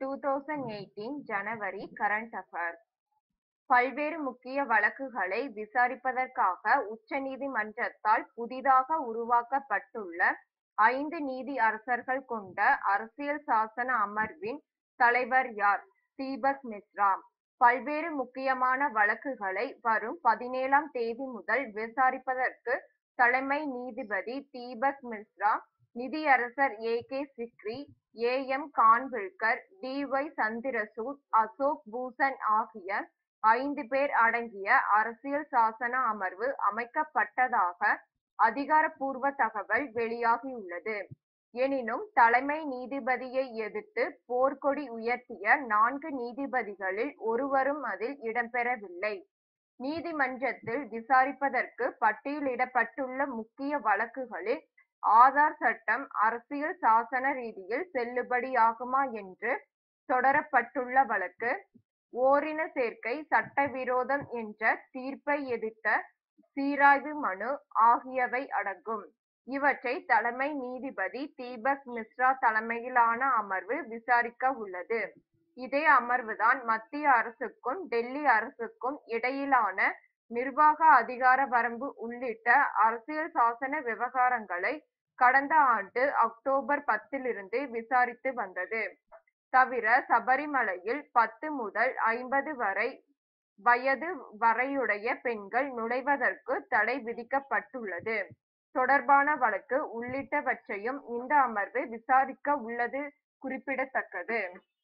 2018 ஜனவரி current affairs பல்வேறு முக்கிய வழக்குகளை விசாரிப்பதற்காக உச்சநீதிமன்றத்தால் புதிதாக உருவாக்கப்பட்டுள்ள ஐந்து நீதியரசர்கள் கொண்ட அரசியல் சாசன அமர்வின் தலைவர் யார் தீபக் மிஸ்ரா பல்வேறு முக்கியமான வழக்குகளை வரும் பதினேழாம் தேதி முதல் விசாரிப்பதற்கு தலைமை நீதிபதி தீபக் மிஸ்ரா நிதியரசர் A K Sikri A M Khanwilkar D Y Chandrachud Ashok Bhushan ஆகிய ஐந்து பேர் அடங்கிய அரசியல் சாசன அமர்வு அமைக்கப்பட்டதாக அதிகாரப்பூர்வ தகவல் வெளியாகியுள்ளது எனினும் தலைமை நீதிபதியை எதிர்த்து போர்க்கொடி உயர்த்திய நான்கு நீதிபதிகளில் ஒருவரும் அதில் இடம்பெறவில்லை நீதிமன்றத்தில் விசாரிப்பதற்கு பட்டியலிடப்பட்டுள்ள முக்கிய வழக்குகளில் ஆதார் சட்டம் அரசியல் சாசன ரீதியில் செல்லுபடியாகுமா என்று தொடரப்பட்டுள்ள வழக்கு ஓரின சேர்க்கை சட்டவிரோதம் என்ற தீர்ப்பை எதிர்த்த சீராய்வு மனு ஆகியவை அடங்கும் இவற்றை தலைமை நீதிபதி தீபக் மிஸ்ரா தலைமையிலான அமர்வு விசாரிக்க உள்ளது இதே அமர்வுதான் மத்திய அரசுக்கும் டெல்லி அரசுக்கும் இடையிலான நிர்வாக அதிகார வரம்பு உள்ளிட்ட அரசியல் சாசன விவகாரங்களை கடந்த ஆண்டு அக்டோபர் பத்திலிருந்து விசாரித்து வந்தது தவிர சபரிமலையில் பத்து முதல் ஐம்பது வரை வயது வரையுடைய பெண்கள் நுழைவதற்கு தடை விதிக்கப்பட்டுள்ளது தொடர்பான வழக்கு உள்ளிட்டவற்றையும் இந்த அமர்வு விசாரிக்க உள்ளது குறிப்பிடத்தக்கது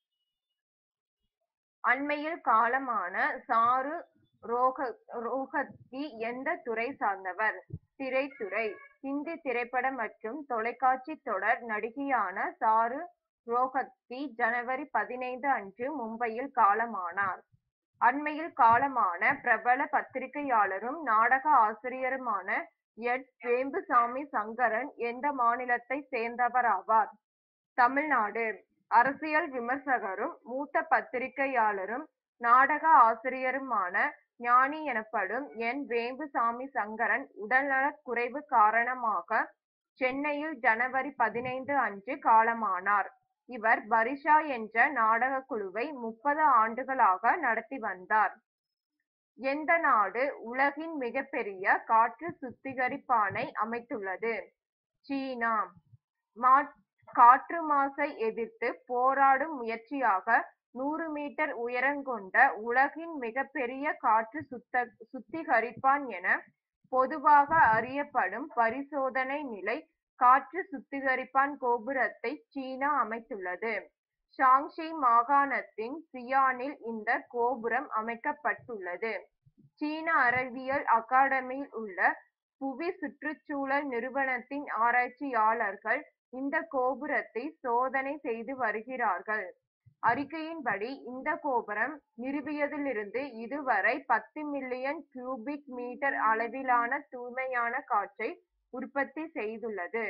அண்மையில் காலமான சாரு ரோக ரோஹத்கி எந்த துறை சார்ந்தவர் திரைத்துறை ஹிந்தி திரைப்பட மற்றும் தொலைக்காட்சி தொடர் நடிகையான சாரு ரோஹத்கி ஜனவரி பதினைந்து அன்று மும்பையில் காலமானார் அண்மையில் காலமான பிரபல பத்திரிகையாளரும் நாடக ஆசிரியருமான எட் வேம்புசாமி சங்கரன் எந்த மாநிலத்தை சேர்ந்தவராவார் தமிழ்நாடு அரசியல் விமர்சகரும் மூத்த பத்திரிகையாளரும் நாடக ஆசிரியருமான ஞானி எனப்படும் என் வேம்புசாமி சங்கரன் உடல்நலக் குறைவு காரணமாக சென்னையில் ஜனவரி பதினைந்து அன்று காலமானார் இவர் பரிஷா என்ற நாடக குழுவை முப்பது ஆண்டுகளாக நடத்தி வந்தார் எந்த நாடு உலகின் மிகப்பெரிய காற்று சுத்திகரிப்பானை அமைத்துள்ளது சீனா காற்று மாசை எதிர்த்து போராடும் முயற்சியாக நூறு மீட்டர் உயரங்கொண்ட உலகின் மிகப்பெரிய காற்று சுத்த சுத்திகரிப்பான் என பொதுவாக அறியப்படும் பரிசோதனை நிலை காற்று சுத்திகரிப்பான் கோபுரத்தை சீனா அமைத்துள்ளது ஷாங்ஷி மாகாணத்தின் சியானில் இந்த கோபுரம் அமைக்கப்பட்டுள்ளது சீன அறிவியல் அகாடமியில் உள்ள புவி சுற்றுச்சூழல் நிறுவனத்தின் ஆராய்ச்சியாளர்கள் இந்த கோபுரத்தை சோதனை செய்து வருகிறார்கள் அறிக்கையின்படி இந்த கோபுரம் நிறுவியதிலிருந்து இதுவரை பத்து மில்லியன் கியூபிக் மீட்டர் அளவிலான தூய்மையான காற்றை உற்பத்தி செய்துள்ளது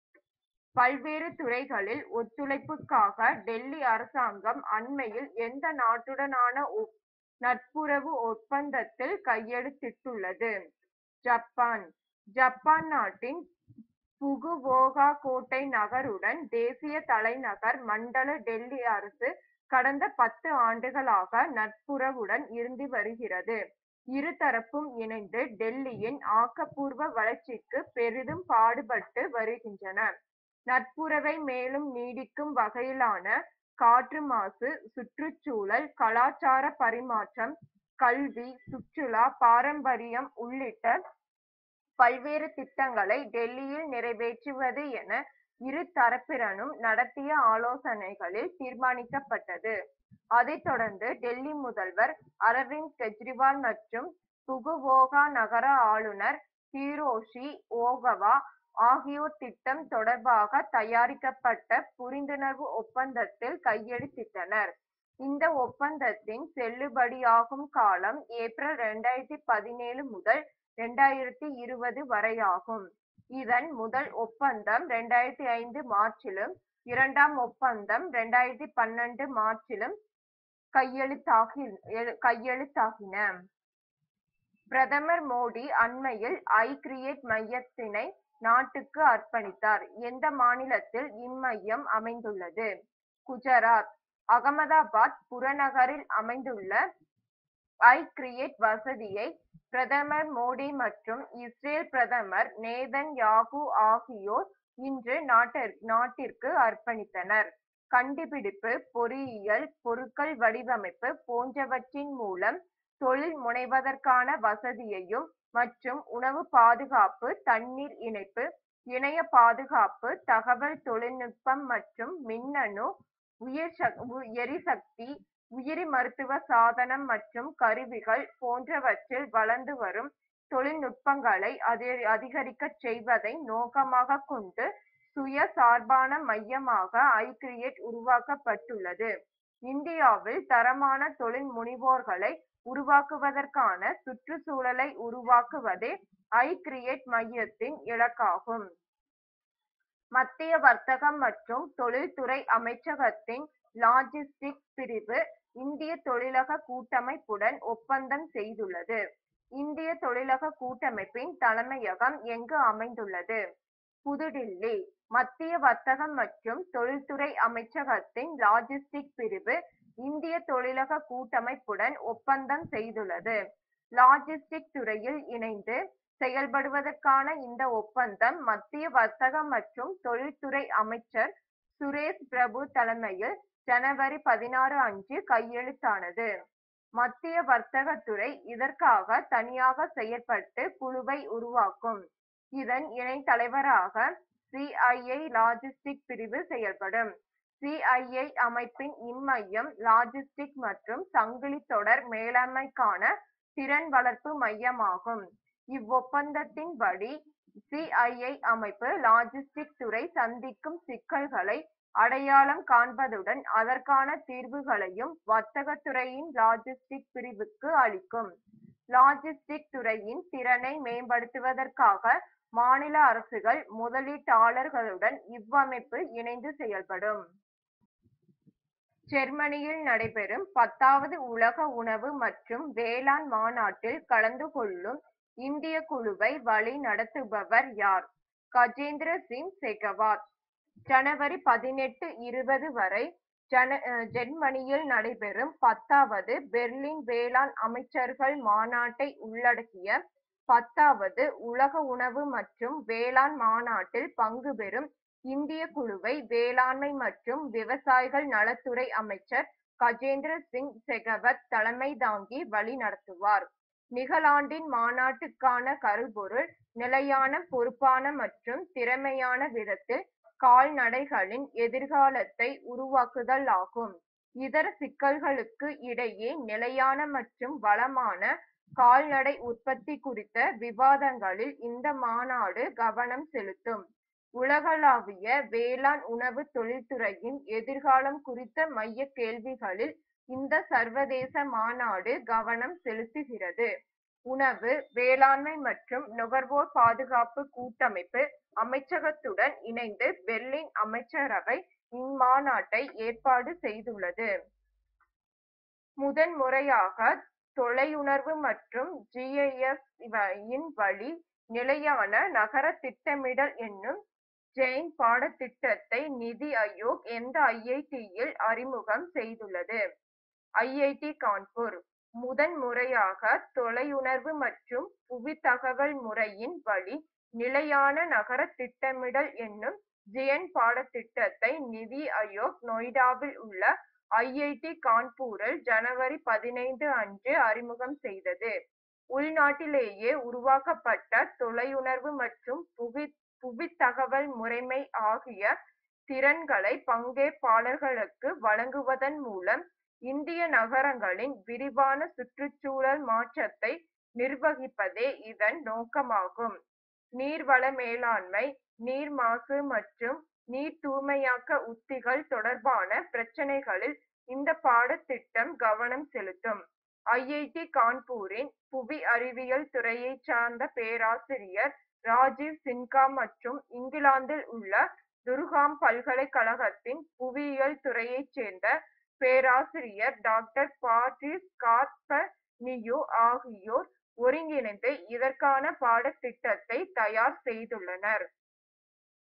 பல்வேறு துறைகளில் ஒத்துழைப்புக்காக டெல்லி அரசாங்கம் அண்மையில் எந்த நாட்டுடனான நட்புறவு ஒப்பந்தத்தில் கையெழுத்திட்டுள்ளது ஜப்பான் ஜப்பான் நாட்டின் புகுவோகா கோட்டை நகருடன் தேசிய தலைநகர் மண்டல டெல்லி அரசு கடந்த பத்து ஆண்டுகளாக நட்புறவுடன் இருந்து வருகிறது இருதரப்பும் இணைந்து டெல்லியின் ஆக்கப்பூர்வ வளர்ச்சிக்கு பெரிதும் பாடுபட்டு வருகின்றன நட்புறவை மேலும் நீடிக்கும் வகையிலான காற்று மாசு சுற்றுச்சூழல் கலாச்சார பரிமாற்றம் கல்வி சுற்றுலா பாரம்பரியம் உள்ளிட்ட பல்வேறு திட்டங்களை டெல்லியில் நிறைவேற்றுவது என இரு தரப்பினரும் நடத்திய ஆலோசனைகளில் தீர்மானிக்கப்பட்டது அதைத் தொடர்ந்து டெல்லி முதல்வர் அரவிந்த் கெஜ்ரிவால் மற்றும் புகுவோகா நகர ஆளுநர் ஹீரோஷி ஓகவா ஆகியோர் திட்டம் தொடர்பாக தயாரிக்கப்பட்ட புரிந்துணர்வு ஒப்பந்தத்தில் கையெழுத்திட்டனர் இந்த ஒப்பந்தத்தின் செல்லுபடியாகும் காலம் ஏப்ரல் இரண்டாயிரத்தி பதினேழு முதல் இரண்டாயிரத்தி இருபது வரையாகும் இதன் முதல் ஒப்பந்தம் இரண்டாயிரத்தி ஐந்து மார்ச்சிலும் இரண்டாம் ஒப்பந்தம் இரண்டாயிரத்தி பன்னெண்டு மார்ச்சிலும் கையெழுத்தாகி கையெழுத்தாகின பிரதமர் மோடி அண்மையில் ஐ கிரியேட் மையத்தினை நாட்டுக்கு அர்ப்பணித்தார் எந்த மாநிலத்தில் இம்மையம் அமைந்துள்ளது குஜராத் அகமதாபாத் புறநகரில் அமைந்துள்ள ஐ கிரியேட் வசதியை பிரதமர் மோடி மற்றும் இஸ்ரேல் பிரதமர் நேதன் யாகு ஆகியோர் இன்று நாட்டிற்கு அர்ப்பணித்தனர் கண்டுபிடிப்பு பொறியியல் பொருட்கள் வடிவமைப்பு போன்றவற்றின் மூலம் தொழில் முனைவதற்கான வசதியையும் மற்றும் உணவு பாதுகாப்பு தண்ணீர் இணைப்பு இணைய பாதுகாப்பு தகவல் தொழில்நுட்பம் மற்றும் மின்னணு எரிசக்தி உயிரி மருத்துவ சாதனம் மற்றும் கருவிகள் போன்றவற்றில் வளர்ந்து வரும் தொழில்நுட்பங்களை அதிகரிக்கச் செய்வதை நோக்கமாக கொண்டு சுய சார்பான மையமாக ஐ கிரியேட் உருவாக்கப்பட்டுள்ளது இந்தியாவில் தரமான தொழில் முனைவோர்களை உருவாக்குவதற்கான சுற்றுச்சூழலை உருவாக்குவதே ஐ கிரியேட் மையத்தின் இலக்காகும் மத்திய வர்த்தகம் மற்றும் தொழில்துறை அமைச்சகத்தின் லாஜிஸ்டிக்ஸ் பிரிவு இந்திய தொழிலக கூட்டமைப்புடன் ஒப்பந்தம் செய்துள்ளது இந்திய தொழிலக கூட்டமைப்பின் தலைமையகம் எங்கு அமைந்துள்ளது புதுடில்லி மத்திய வர்த்தகம் மற்றும் தொழில்துறை அமைச்சகத்தின் லாஜிஸ்டிக் பிரிவு இந்திய தொழிலக கூட்டமைப்புடன் ஒப்பந்தம் செய்துள்ளது லாஜிஸ்டிக் துறையில் இணைந்து செயல்படுவதற்கான இந்த ஒப்பந்தம் மத்திய வர்த்தகம் மற்றும் தொழில்துறை அமைச்சர் சுரேஷ் பிரபு தலைமையில் ஜனவரி பதினாறு அன்று கையெழுத்தானது மத்திய வர்த்தகத்துறை இதற்காக தனியாக செயற்பட்டு குழுவை உருவாக்கும் இதன் இணைத் தலைவராக சிஐஐ லாஜிஸ்டிக் பிரிவு செயல்படும் சிஐஐ அமைப்பின் இம்மையம் லாஜிஸ்டிக் மற்றும் சங்கிலி தொடர் மேலாண்மைக்கான திறன் வளர்ப்பு மையமாகும் இவ்வொப்பந்தத்தின்படி சிஐஐ அமைப்பு லாஜிஸ்டிக் துறை சந்திக்கும் சிக்கல்களை அடையாளம் காண்பதுடன் அதற்கான தீர்வுகளையும் வர்த்தகத்துறையின் லாஜிஸ்டிக் பிரிவுக்கு அளிக்கும் லாஜிஸ்டிக் துறையின் திறனை மேம்படுத்துவதற்காக மாநில அரசுகள் முதலீட்டாளர்களுடன் இவ்வமைப்பு இணைந்து செயல்படும் ஜெர்மனியில் நடைபெறும் பத்தாவது உலக உணவு மற்றும் வேளாண் மாநாட்டில் கலந்து கொள்ளும் இந்திய குழுவை வழி நடத்துபவர் யார் கஜேந்திர சிங் செகாவத் ஜனவரி பதினெட்டு இருபது வரை ஜன ஜெர்மனியில் நடைபெறும் பத்தாவது பெர்லின் வேளாண் அமைச்சர்கள் மாநாட்டை உள்ளடக்கிய பத்தாவது உலக உணவு மற்றும் வேளாண் மாநாட்டில் பங்கு பெறும் இந்திய குழுவை வேளாண்மை மற்றும் விவசாயிகள் நலத்துறை அமைச்சர் கஜேந்திர சிங் செகாவத் தலைமை தாங்கி வழி நடத்துவார் நிகழாண்டின் மாநாட்டுக்கான கருப்பொருள் நிலையான பொறுப்பான மற்றும் திறமையான விதத்தில் கால்நடைகளின் எதிர்காலத்தை உருவாக்குதல் ஆகும் இதர சிக்கல்களுக்கு இடையே நிலையான மற்றும் வளமான கால்நடை உற்பத்தி குறித்த விவாதங்களில் இந்த மாநாடு கவனம் செலுத்தும் உலகளாவிய வேளாண் உணவு தொழில்துறையின் எதிர்காலம் குறித்த மைய கேள்விகளில் இந்த சர்வதேச மாநாடு கவனம் செலுத்துகிறது உணவு வேளாண்மை மற்றும் நுகர்வோர் பாதுகாப்பு கூட்டமைப்பு அமைச்சகத்துடன் இணைந்து பெர்லின் அமைச்சரவை இம்மாநாட்டை ஏற்பாடு செய்துள்ளது முதன் முறையாக தொலையுணர்வு மற்றும் ஜிஐஎஸ் இன் வழி நிலையான நகர திட்டமிடல் என்னும் ஜெயின் பாடத்திட்டத்தை நிதி ஆயோக் எந்த ஐஐடியில் அறிமுகம் செய்துள்ளது ஐஐடி கான்பூர் முதன் முறையாக தொலையுணர்வு மற்றும் புவி தகவல் முறையின் வழி நிலையான நகர திட்டமிடல் என்னும் ஜிஎன் பாடத்திட்டத்தை நிதி ஆயோக் நொய்டாவில் உள்ள ஐஐடி கான்பூரில் ஜனவரி பதினைந்து அன்று அறிமுகம் செய்தது உள்நாட்டிலேயே உருவாக்கப்பட்ட தொலையுணர்வு மற்றும் புவி புவி தகவல் முறைமை ஆகிய திறன்களை பங்கேற்பாளர்களுக்கு வழங்குவதன் மூலம் இந்திய நகரங்களின் விரிவான சுற்றுச்சூழல் மாற்றத்தை நிர்வகிப்பதே இதன் நோக்கமாகும் நீர்வள மேலாண்மை நீர் மாசு மற்றும் நீர் தூய்மையாக்க உத்திகள் தொடர்பான பிரச்சனைகளில் இந்த பாடத்திட்டம் கவனம் செலுத்தும் ஐஐடி கான்பூரின் புவி அறிவியல் துறையைச் சார்ந்த பேராசிரியர் ராஜீவ் சின்கா மற்றும் இங்கிலாந்தில் உள்ள துர்ஹாம் பல்கலைக்கழகத்தின் புவியியல் துறையைச் சேர்ந்த பேராசிரியர் டாக்டர் பாட்ரிஸ் கார்பனியோ ஆகியோர் ஒருங்கிணைந்து இதற்கான பாடத்திட்டத்தை தயார் செய்துள்ளனர்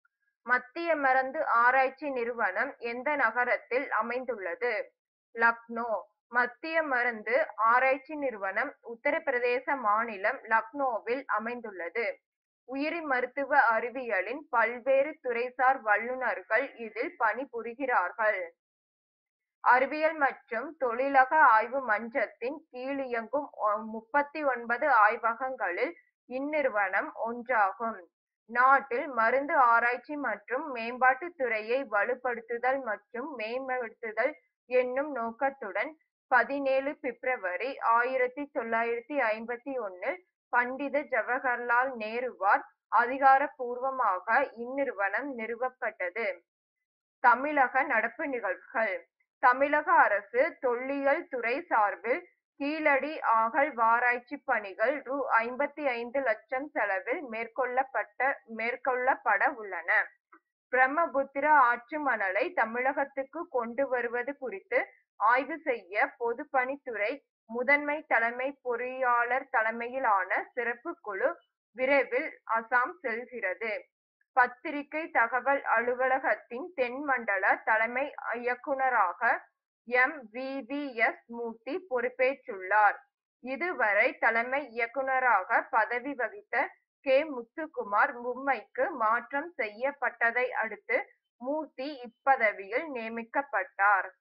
மத்திய மருந்து ஆராய்ச்சி நிறுவனம் எந்த நகரத்தில் அமைந்துள்ளது லக்னோ மத்திய மருந்து ஆராய்ச்சி நிறுவனம் உத்தரப்பிரதேச மாநிலம் லக்னோவில் அமைந்துள்ளது உயிரி மருத்துவ அறிவியலின் பல்வேறு துறைசார் வல்லுநர்கள் இதில் பணிபுரிகிறார்கள் அறிவியல் மற்றும் தொழிலக ஆய்வு மன்றத்தின் கீழ் இயங்கும் முப்பத்தி ஒன்பது ஆய்வகங்களில் இந்நிறுவனம் ஒன்றாகும் நாட்டில் மருந்து ஆராய்ச்சி மற்றும் மேம்பாட்டுத் துறையை வலுப்படுத்துதல் மற்றும் மேம்படுத்துதல் என்னும் நோக்கத்துடன் பதினேழு பிப்ரவரி ஆயிரத்தி தொள்ளாயிரத்தி ஐம்பத்தி ஒன்னில் பண்டித ஜவஹர்லால் நேருவால் அதிகாரப்பூர்வமாக இந்நிறுவனம் நிறுவப்பட்டது தமிழக நடப்பு நிகழ்வுகள் தமிழக அரசு தொல்லியல் துறை சார்பில் கீழடி அகழ்வாராய்ச்சி பணிகள் ரூ ஐம்பத்தி ஐந்து லட்சம் செலவில் மேற்கொள்ளப்பட்ட மேற்கொள்ளப்பட உள்ளன பிரம்மபுத்திர ஆற்று மணலை தமிழகத்துக்கு கொண்டு வருவது குறித்து ஆய்வு செய்ய பொதுப்பணித்துறை முதன்மை தலைமை பொறியாளர் தலைமையிலான சிறப்பு குழு விரைவில் அசாம் செல்கிறது பத்திரிகை தகவல் அலுவலகத்தின் தென்மண்டல தலைமை இயக்குநராக M V V S Murthy பொறுப்பேற்றுள்ளார் இதுவரை தலைமை இயக்குநராக பதவி வகித்த கே முத்துக்குமார் மும்பைக்கு மாற்றம் செய்யப்பட்டதை அடுத்து மூர்த்தி இப்பதவியில் நியமிக்கப்பட்டார்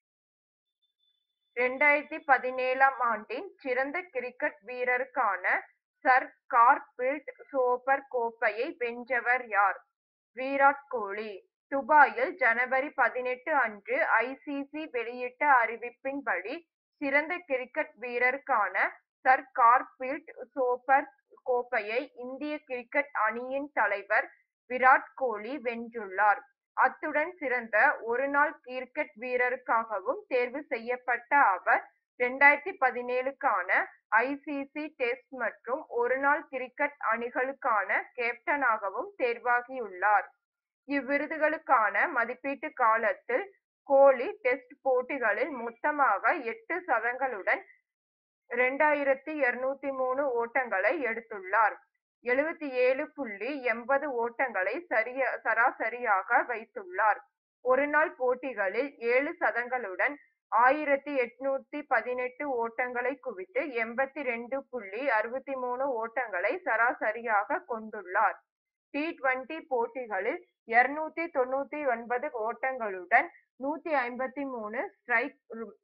இரண்டாயிரத்தி பதினேழாம் ஆண்டின் சிறந்த கிரிக்கெட் வீரருக்கான சர் கார்பீல்ட் சோபர் கோப்பையை வென்றவர் யார் விராட் கோலி துபாயில் ஜனவரி பதினெட்டு அன்று ஐசிசி வெளியிட்ட அறிவிப்பின்படி சிறந்த கிரிக்கெட் வீரருக்கான சர் கார்பீல்ட் சோபர் கோப்பையை இந்திய கிரிக்கெட் அணியின் தலைவர் விராட் கோலி வென்றுள்ளார் அத்துடன் சிறந்த ஒருநாள் கிரிக்கெட் வீரருக்காகவும் தேர்வு செய்யப்பட்ட அவர் இரண்டாயிரத்தி பதினேழுக்கான ஐசிசி டெஸ்ட் மற்றும் ஒருநாள் கிரிக்கெட் அணிகளுக்கான கேப்டனாகவும் தேர்வாகியுள்ளார் இவ்விருதுகளுக்கான மதிப்பீட்டு காலத்தில் கோலி டெஸ்ட் போட்டிகளில் மொத்தமாக எட்டு சதங்களுடன் இரண்டாயிரத்தி இருநூத்தி மூணு ஓட்டங்களை எடுத்துள்ளார் எழுபத்தி ஏழு புள்ளி எண்பது ஓட்டங்களை சரிய சராசரியாக வைத்துள்ளார் ஒருநாள் போட்டிகளில் ஏழு சதங்களுடன் ஆயிரத்தி எட்நூத்தி பதினெட்டு ஓட்டங்களை குவித்து எண்பத்தி ரெண்டு புள்ளி அறுபத்தி மூணு ஓட்டங்களை சராசரியாக கொண்டுள்ளார் டி டுவெண்டி போட்டிகளில் இருநூத்தி தொண்ணூத்தி ஒன்பது ஓட்டங்களுடன் நூத்தி ஐம்பத்தி மூணு ஸ்ட்ரைக்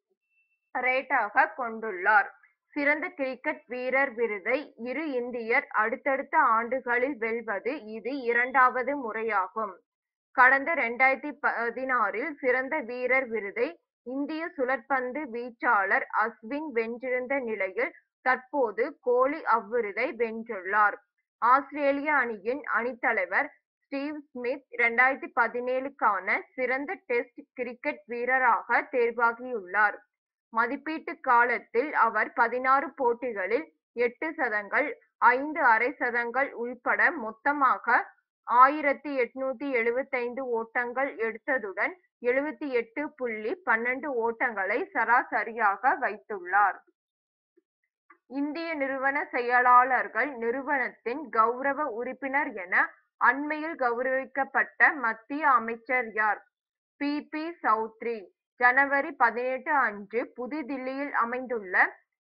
ரேட்டாக கொண்டுள்ளார் சிறந்த கிரிக்கெட் வீரர் விருதை இரு இந்தியர் அடுத்தடுத்த ஆண்டுகளில் வெல்வது இது இரண்டாவது முறையாகும் கடந்த இரண்டாயிரத்தி பதினாறில் சிறந்த வீரர் விருதை இந்திய சுழற்பந்து வீச்சாளர் அஸ்வின் வென்றிருந்த நிலையில் தற்போது கோலி அவ்விருதை வென்றுள்ளார் ஆஸ்திரேலிய அணியின் அணித்தலைவர் ஸ்டீவ் ஸ்மித் இரண்டாயிரத்தி பதினேழுக்கான சிறந்த டெஸ்ட் கிரிக்கெட் வீரராக தேர்வாகியுள்ளார் மதிப்பீட்டு காலத்தில் அவர் பதினாறு போட்டிகளில் எட்டு சதங்கள் ஐந்து அரை சதங்கள் உள்பட மொத்தமாக ஆயிரத்தி எட்நூத்தி எழுபத்தைந்து ஓட்டங்கள் எடுத்ததுடன் எழுபத்தி எட்டு புள்ளி பன்னெண்டு ஓட்டங்களை சராசரியாக வைத்துள்ளார் இந்திய நிறுவன செயலாளர்கள் நிறுவனத்தின் கௌரவ உறுப்பினர் என அண்மையில் கௌரவிக்கப்பட்ட மத்திய அமைச்சர் யார் பி பி சௌத்ரி ஜனவரி பதினெட்டு அன்று புதுதில்லியில் அமைந்துள்ள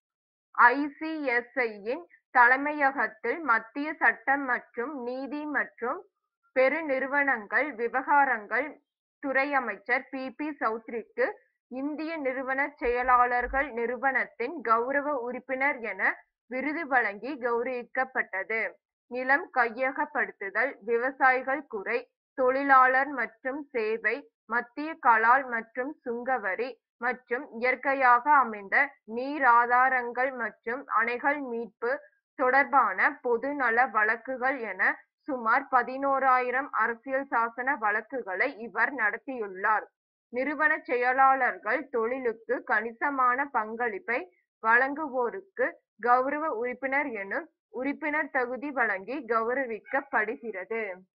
ஐசிஎஸ்ஐயின் தலைமையகத்தில் மத்திய சட்டம் மற்றும் நீதி மற்றும் பெருநிறுவனங்கள் விவகாரங்கள் துறை அமைச்சர் பி பி சௌத்ரிக்கு இந்திய நிறுவன செயலாளர்கள் நிறுவனத்தின் கௌரவ உறுப்பினர் என விருது வழங்கி கௌரவிக்கப்பட்டது நிலம் கையகப்படுத்துதல் விவசாயிகள் குறை தொழிலாளர் மற்றும் சேவை மத்திய கலால் மற்றும் சுங்கவரி மற்றும் இயற்கையாக அமைந்த நீர் ஆதாரங்கள் மற்றும் அணைகள் மீட்பு தொடர்பான பொது நல வழக்குகள் என சுமார் பதினோராயிரம் அரசியல் சாசன வழக்குகளை இவர் நடத்தியுள்ளார் நிறுவன செயலாளர்கள் தொழிலுக்கு கணிசமான பங்களிப்பை வழங்குவோருக்கு கௌரவ உறுப்பினர் எனும் உறுப்பினர் தகுதி வழங்கி கௌரவிக்கப்படுகிறது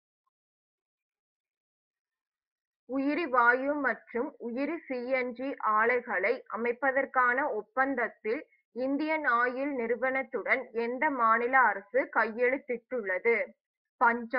உயிரி வாயு மற்றும் உயிரி சிஎன்ஜி ஆலைகளை அமைப்பதற்கான ஒப்பந்தத்தில் இந்தியன் ஆயில் நிறுவனத்துடன் எந்த மாநில அரசு கையெழுத்திட்டுள்ளது பஞ்சாப்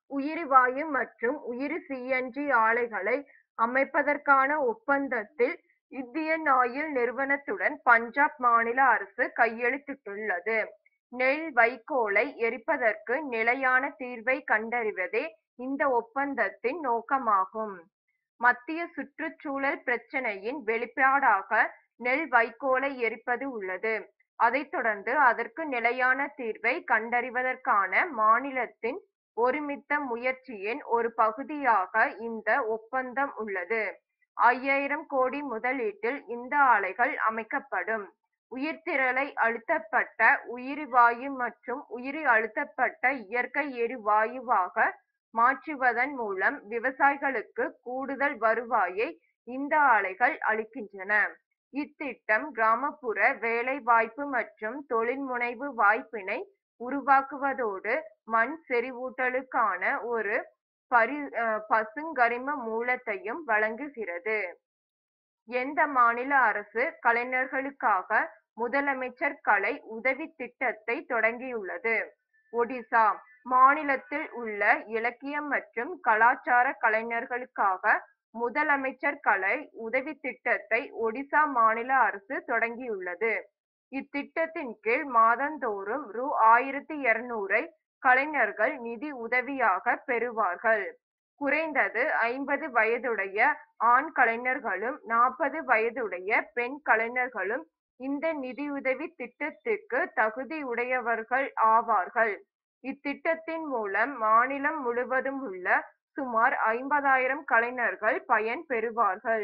உயிரிவாயு மற்றும் உயிரி சிஎன்ஜி ஆலைகளை அமைப்பதற்கான ஒப்பந்தத்தில் இந்தியன் ஆயில் நிறுவனத்துடன் பஞ்சாப் மாநில அரசு கையெழுத்திட்டுள்ளது நெல் வைக்கோலை எரிப்பதற்கு நிலையான தீர்வை கண்டறிவதே இந்த ஒப்பந்தத்தின் நோக்கமாகும் மத்திய சுற்றுச்சூழல் பிரச்சினையின் வெளிப்பாடாக நெல் வைக்கோலை எரிப்பது உள்ளது அதைத் தொடர்ந்து அதற்கு நிலையான தீர்வை கண்டறிவதற்கான மாநிலத்தின் ஒருமித்த முயற்சியின் ஒரு பகுதியாக இந்த ஒப்பந்தம் உள்ளது ஐயாயிரம் கோடி முதலீட்டில் இந்த ஆலைகள் அமைக்கப்படும் உயிர்த்திரளை அழுத்தப்பட்ட உயிரிவாயு மற்றும் உயிரி அழுத்தப்பட்ட இயற்கை எரிவாயுவாக மாற்றுவதன் மூலம் விவசாயிகளுக்கு கூடுதல் வருவாயை இந்த ஆலைகள் அளிக்கின்றன இத்திட்டம் கிராமப்புற வேலைவாய்ப்பு மற்றும் தொழில்முனைவு வாய்ப்பினை உருவாக்குவதோடு மண் செறிவூட்டலுக்கான ஒரு பரி பசுங்கரிம மூலத்தையும் வழங்குகிறது எந்த மாநில அரசு கலைஞர்களுக்காக முதலமைச்சர் கலை உதவி திட்டத்தை தொடங்கியுள்ளது ஒடிசா மாநிலத்தில் உள்ள இலக்கியம் மற்றும் கலாச்சார கலைஞர்களுக்காக முதலமைச்சர் கலை உதவி திட்டத்தை ஒடிசா மாநில அரசு தொடங்கியுள்ளது இத்திட்டத்தின் கீழ் மாதந்தோறும் ரூ ஆயிரத்தி இருநூறை கலைஞர்கள் நிதி உதவியாக பெறுவார்கள் குறைந்தது ஐம்பது வயதுடைய ஆண் கலைஞர்களும் நாற்பது வயதுடைய பெண் கலைஞர்களும் இந்த நிதியுதவி திட்டத்திற்கு தகுதியுடையவர்கள் ஆவார்கள் இத்திட்டத்தின் மூலம் மாநிலம் முழுவதும் உள்ள சுமார் ஐம்பதாயிரம் கலைஞர்கள் பயன் பெறுவார்கள்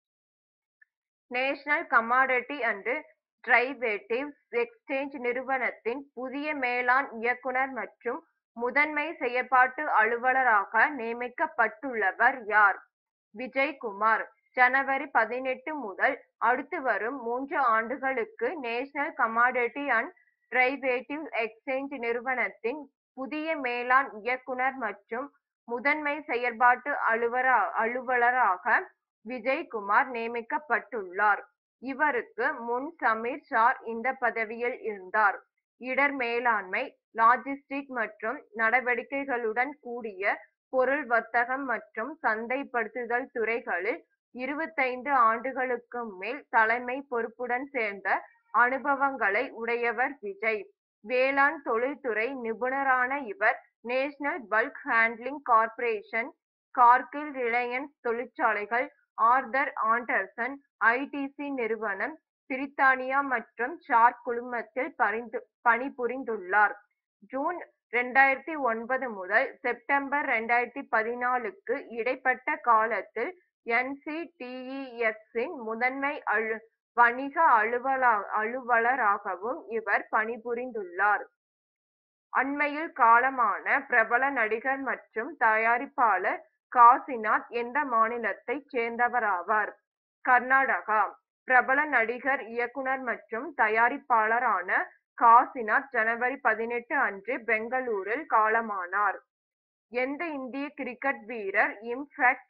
national commodity and derivatives exchange நிறுவனத்தின் புதிய மேலாண் இயக்குனர் மற்றும் முதன்மை செயற்பாட்டு அலுவலராக நியமிக்கப்பட்டுள்ளவர் யார் விஜய்குமார் ஜனவரி பதினெட்டு முதல் அடுத்து வரும் மூன்று ஆண்டுகளுக்கு national commodity and derivative exchange நிறுவனத்தின் புதிய மேலாண் இயக்குனர் மற்றும் முதன்மை செயற்பாட்டு அலுவலரா அலுவலராக விஜய்குமார் நியமிக்கப்பட்டுள்ளார் இவருக்கு முன் சமீர் ஷார் இந்த பதவியில் இருந்தார் இடர் மேலாண்மை லாஜிஸ்டிக் மற்றும் நடவடிக்கைகளுடன் கூடிய பொருள் வர்த்தகம் மற்றும் சந்தைப்படுத்துதல் துறைகளில் இருபத்தைந்து ஆண்டுகளுக்கு மேல் தலைமை பொறுப்புடன் சேர்ந்த அனுபவங்களை உடையவர் விஜய் வேளாண் தொழில்துறை நிபுணரான இவர் national bulk handling corporation Cargill Reliance தொழிற்சாலைகள் ஆர்தர் ஆண்டர்சன் ஐடிசி நிறுவனம் பிரித்தானியா மற்றும் ஷார்க் குழுமத்தில் பரிந்து பணிபுரிந்துள்ளார் ஜூன் ரெண்டாயிரத்தி ஒன்பது முதல் செப்டம்பர் ரெண்டாயிரத்தி பதினாலுக்கு இடைப்பட்ட காலத்தில் என்சிடிஇஎக்ஸின் முதன்மை அழு வணிக அலுவலா அலுவலராகவும் இவர் பணிபுரிந்துள்ளார் அண்மையில் காலமான பிரபல நடிகர் மற்றும் தயாரிப்பாளர் காசிநாத் எந்த மாநிலத்தைச் சேர்ந்தவராவார் கர்நாடகா பிரபல நடிகர் இயக்குனர் மற்றும் தயாரிப்பாளரான காசிநாத் ஜனவரி பதினெட்டு அன்று பெங்களூரில் காலமானார் எந்த இந்திய கிரிக்கெட் வீரர் இம்பேக்ட்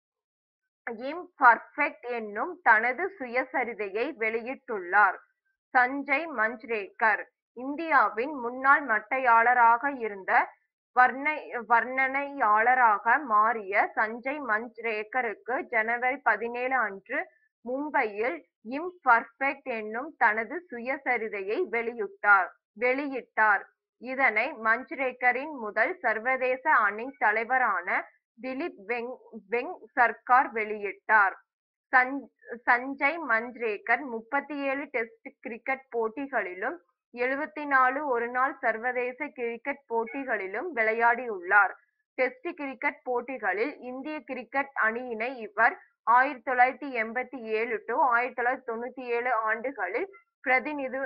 இம்பர்ஃபெக்ட் என்னும் தனது சுயசரிதையை வெளியிட்டுள்ளார் சஞ்சய் மஞ்ச்ரேக்கர் இந்தியாவின் முன்னாள் மட்டையாளராக இருந்த வர்ண வர்ணனையாளராக மாறிய சஞ்சய் மஞ்ச்ரேக்கருக்கு ஜனவரி பதினேழு அன்று மும்பையில் இம்பர்ஃபெக்ட் என்னும் தனது சுயசரிதையை வெளியிட்டார் வெளியிட்டார் இதனை மஞ்ச்ரேக்கரின் முதல் சர்வதேச அணி தலைவரான திலீப் வெங் வெங் சர்க்கார் வெளியிட்டார் சஞ் சஞ்சய் மஞ்ச்ரேக்கர் முப்பத்தி ஏழு டெஸ்ட் கிரிக்கெட் போட்டிகளிலும் எழுபத்தி நாலு ஒருநாள் சர்வதேச கிரிக்கெட் போட்டிகளிலும் விளையாடியுள்ளார் டெஸ்ட் கிரிக்கெட் போட்டிகளில் இந்திய கிரிக்கெட் அணியினை இவர் ஆயிரத்தி தொள்ளாயிரத்தி எண்பத்தி ஏழு டு ஆயிரத்தி தொள்ளாயிரத்தி தொண்ணூத்தி ஏழு ஆண்டுகளில் பிரதிநிது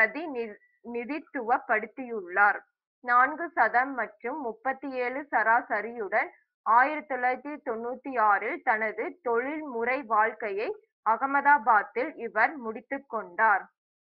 பிரதிநிதித்துவப்படுத்தியுள்ளார் நான்கு சதம் மற்றும் முப்பத்தி ஏழு சராசரியுடன் ஆயிரத்தி தொள்ளாயிரத்தி தொண்ணூத்தி ஆறில் தனது தொழில்முறை வாழ்க்கையை அகமதாபாத்தில் இவர் முடித்துக் கொண்டார்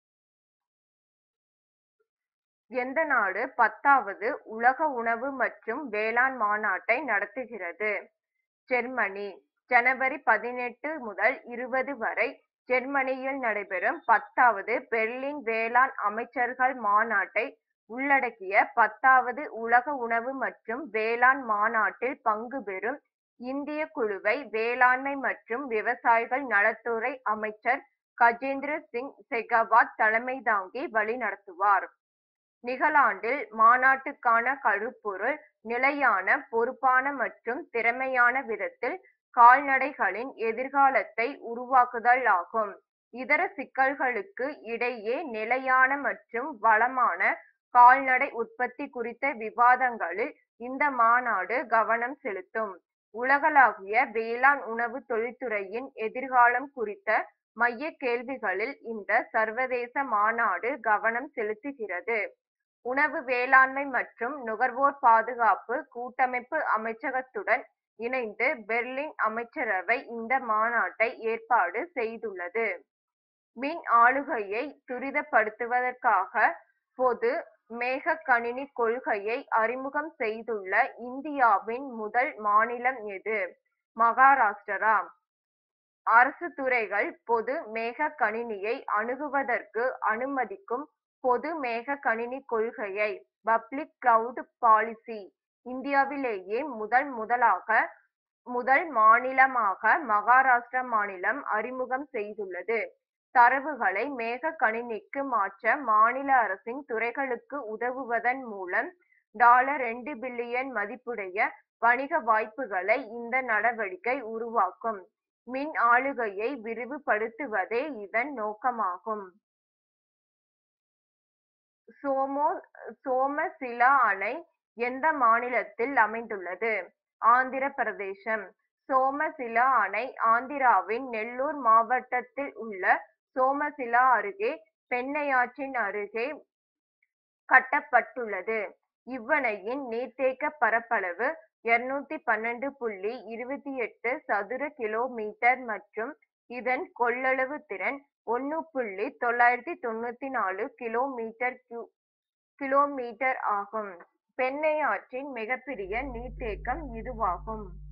எந்த நாடு பத்தாவது உலக உணவு மற்றும் வேளாண் மாநாட்டை நடத்துகிறது ஜெர்மனி ஜனவரி பதினெட்டு முதல் இருபது வரை ஜெர்மனியில் நடைபெறும் பத்தாவது பெர்லின் வேளாண் அமைச்சர்கள் மாநாட்டை உள்ளடக்கிய பத்தாவது உலக உணவு மற்றும் வேளாண் மாநாட்டில் பங்கு பெறும் இந்திய குழுவை வேளாண்மை மற்றும் விவசாயிகள் நலத்துறை அமைச்சர் கஜேந்திர சிங் செகாவத் தலைமை தாங்கி வழிநடத்துவார் நிகழாண்டில் மாநாட்டுக்கான கருப்பொருள் நிலையான பொறுப்பான மற்றும் திறமையான விதத்தில் கால்நடைகளின் எதிர்காலத்தை உருவாக்குதல் ஆகும் இதர சிக்கல்களுக்கு இடையே நிலையான மற்றும் வளமான கால்நடை உற்பத்தி குறித்த விவாதங்களில் இந்த மாநாடு கவனம் செலுத்தும் உலகளாவிய வேளாண் உணவு தொழில்துறையின் எதிர்காலம் குறித்த மைய கேள்விகளில் இந்த சர்வதேச மாநாடு கவனம் செலுத்துகிறது உணவு வேளாண்மை மற்றும் நுகர்வோர் பாதுகாப்பு கூட்டமைப்பு அமைச்சகத்துடன் இணைந்து பெர்லின் அமைச்சரவை இந்த மாநாட்டை ஏற்பாடு செய்துள்ளது மின் ஆளுகையை துரிதப்படுத்துவதற்காக பொது மேக கணினி கொள்கையை அறிமுகம் செய்துள்ள இந்தியாவின் முதல் மாநிலம் எது மகாராஷ்டிரா அரசு துறைகள் பொது மேக கணினியை அணுகுவதற்கு அனுமதிக்கும் பொது மேக கணினி கொள்கையை பப்ளிக் கிளவுட் பாலிசி இந்தியாவிலேயே முதல் முதலாக முதல் மாநிலமாக மகாராஷ்டிரா மாநிலம் அறிமுகம் செய்துள்ளது தரவுகளை மேக கணினிக்கு மாற்ற மாநில அரசின் துறைகளுக்கு உதவுவதன் மூலம் டாலர் ரெண்டு பில்லியன் மதிப்புடைய வணிக வாய்ப்புகளை இந்த நடவடிக்கை உருவாக்கும் மின் ஆளுகையை விரிவுபடுத்துவதே இதன் நோக்கமாகும் சோமோ சோமசிலா அணை எந்த மாநிலத்தில் அமைந்துள்ளது ஆந்திர பிரதேசம் சோமசிலா அணை ஆந்திராவின் நெல்லூர் மாவட்டத்தில் உள்ள சோமசிலா அருகே பெண்ணையாற்றின் அருகே கட்டப்பட்டுள்ளது இவ்வணையின் நீர்த்தேக்க பரப்பளவு இருநூத்தி பன்னெண்டு புள்ளி இருபத்தி எட்டு சதுர கிலோமீட்டர் மற்றும் இதன் கொள்ளளவு திறன் ஒன்னு புள்ளி தொள்ளாயிரத்தி தொண்ணூத்தி நாலு கிலோமீட்டர் கியூ கிலோமீட்டர் ஆகும் பெண்ணை ஆற்றின் மிகப்பெரிய நீர்த்தேக்கம் இதுவாகும்